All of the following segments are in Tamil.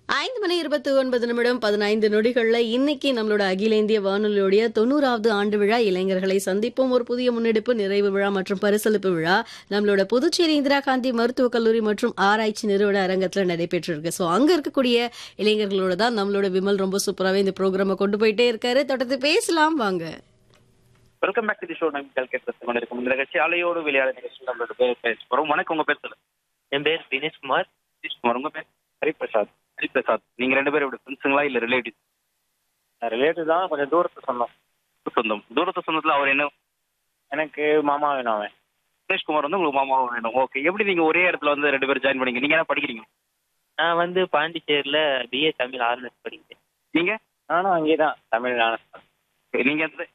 ஐந்து மணி இருபத்தி ஒன்பது நிமிடம் பதினைந்து நொடிகள்ல இன்னைக்கு நம்மளோட அகில இந்திய வானொலியுடைய தொண்ணூறாவது ஆண்டு விழா இளைஞர்களை சந்திப்போம் ஒரு புதிய முன்னெடுப்பு நிறைவு விழா மற்றும் பரிசளிப்பு விழா நம்மளோட புதுச்சேரி இந்திரா காந்தி மருத்துவக் கல்லூரி மற்றும் ஆராய்ச்சி நிறுவன அரங்கத்துல நடைபெற்றிருக்கு ஸோ அங்க இருக்கக்கூடிய இளைஞர்களோட தான் நம்மளோட விமல் ரொம்ப சூப்பராகவே இந்த ப்ரோக்ராமை கொண்டு போயிட்டே இருக்காரு தொடர்ந்து பேசலாம் வாங்க welcome back to the show நம்ம கேள்வி கொண்டிருக்கும் இந்த நிகழ்ச்சி அலையோடு விளையாட நிகழ்ச்சி நம்மளோட பேர் பேச போறோம் வணக்கம் உங்க பேர் சொல்லுங்க என் பேர் தினேஷ்குமார் நிதிஷ்குமார் உங்க பேர் ஹரிபிரசாத் ஹரிபிரசாத் நீங்க ரெண்டு பேரும் எப்படி ஃப்ரெண்ட்ஸுங்களா இல்ல ரிலேட்டிவ் ரிலேட்டிவ் தான் கொஞ்சம் தூரத்து சொந்தம் சொந்தம் தூரத்து சொந்தத்துல அவர் என்ன எனக்கு மாமா வேணும் அவன் தினேஷ்குமார் வந்து உங்களுக்கு மாமாவும் வேணும் ஓகே எப்படி நீங்க ஒரே இடத்துல வந்து ரெண்டு பேரும் ஜாயின் பண்ணீங்க நீங்க என்ன படிக்கிறீங்க நான் வந்து பாண்டிச்சேரியில் பிஏ தமிழ் ஆர்னஸ் படிக்கிறேன் நீங்க நானும் அங்கே தான் தமிழ் ஆனஸ் நீங்க எந்த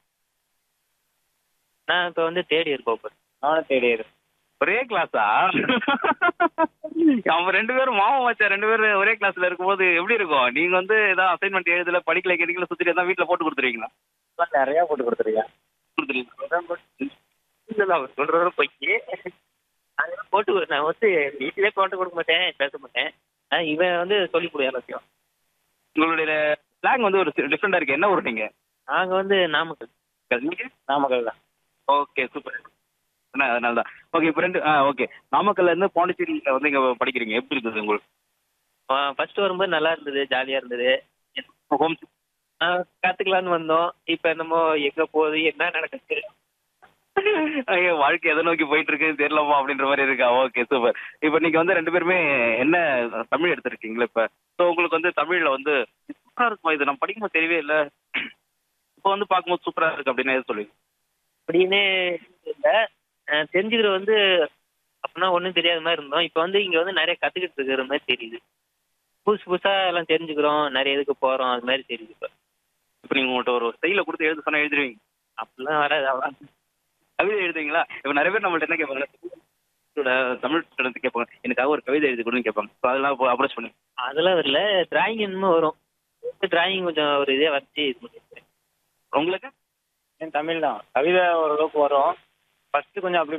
நான் இப்போ வந்து தேர்ட் இயர் போகிறேன் நானும் தேர்ட் இயர் ஒரே கிளாஸா அவங்க ரெண்டு பேரும் மாமா மச்சான் ரெண்டு பேரும் ஒரே கிளாஸ்ல இருக்கும்போது எப்படி இருக்கும் நீங்க வந்து ஏதாவது அசைன்மெண்ட் எழுதல படிக்கல கேட்டீங்களா சுத்திட்டு தான் வீட்டுல போட்டு கொடுத்துருவீங்களா நிறையா போட்டு கொடுத்துருக்கேன் கொடுத்துருவீங்க இல்லை அவர் சொல்கிறவரை போய் அதெல்லாம் போட்டு கொடு- நான் வந்து வீட்டிலே போட்டு கொடுக்க மாட்டேன் பேச மாட்டேன் ஆ, இவன் வந்து சொல்லி கொடு எல்லாத்தையும் உங்களுடைய ஸ்லாங் வந்து ஒரு டிஃப்ரெண்டா இருக்கு என்ன ஊர் நீங்க நாங்கள் வந்து நாமக்கல் நீங்க நாமக்கல் தான் ஓகே சூப்பர் அதனால தான் ஓகே இப்போ ரெண்டு ஆ ஓகே நாமக்கல்ல இருந்து பாண்டிச்சேரியில வந்து இங்க படிக்கிறீங்க எப்படி இருக்குது உங்களுக்கு ஃபர்ஸ்ட் வரும்போது நல்லா இருந்தது ஜாலியாக இருந்தது ஹோம் கற்றுக்கலான்னு வந்தோம் இப்போ என்னமோ எங்கே போகுது என்ன நடக்குது ஐயோ வாழ்க்கை எதை நோக்கி போயிட்டு இருக்குன்னு தெரியலமா அப்படின்ற மாதிரி இருக்கா ஓகே சூப்பர் இப்போ நீங்க வந்து ரெண்டு பேருமே என்ன தமிழ் எடுத்திருக்கீங்களா இப்ப ஸோ உங்களுக்கு வந்து தமிழ்ல வந்து சூப்பரா இருக்குமா இது நான் படிக்கும்போது தெரியவே இல்லை இப்போ வந்து பார்க்கும்போது சூப்பரா இருக்கு அப்படின்னு எது சொல்லுவீங்க அப்படின்னு இல்லை தெரிஞ்சுக்கிற வந்து அப்படின்னா ஒன்றும் தெரியாத மாதிரி இருந்தோம் இப்போ வந்து இங்கே வந்து நிறைய கற்றுக்கிட்டு இருக்கிற மாதிரி தெரியுது புதுசு புதுசாக எல்லாம் தெரிஞ்சுக்கிறோம் நிறைய இதுக்கு போகிறோம் அது மாதிரி தெரியுது இப்போ இப்போ நீங்க உங்கள்கிட்ட ஒரு ஸ்டைல கொடுத்து எழுத சொன்னா எழுதிருவீங்க அப்படிலாம் வராது அவ்வளோ கவிதை எழுதுவீங்களா இப்போ நிறைய பேர் நம்மள்ட்ட என்ன கேட்பாங்க ஸ்டூட- தமிழ் ஸ்டூடெண்ட் கேட்பாங்க எனக்காக ஒரு கவிதை எழுதி கொடுன்னு கேட்பாங்க ஸோ அதெல்லாம் அப்ரோச் பண்ணுங்க அதெல்லாம் வரல டிராயிங் என்னமோ வரும் டிராயிங் கொஞ்சம் ஒரு இதே வச்சு இது பண்ணிருக்கேன் உங்களுக்கு தமிழ் தான் கவிதை ஓரளவுக்கு வரும் ஃபர்ஸ்ட் கொஞ்சம் அப்படி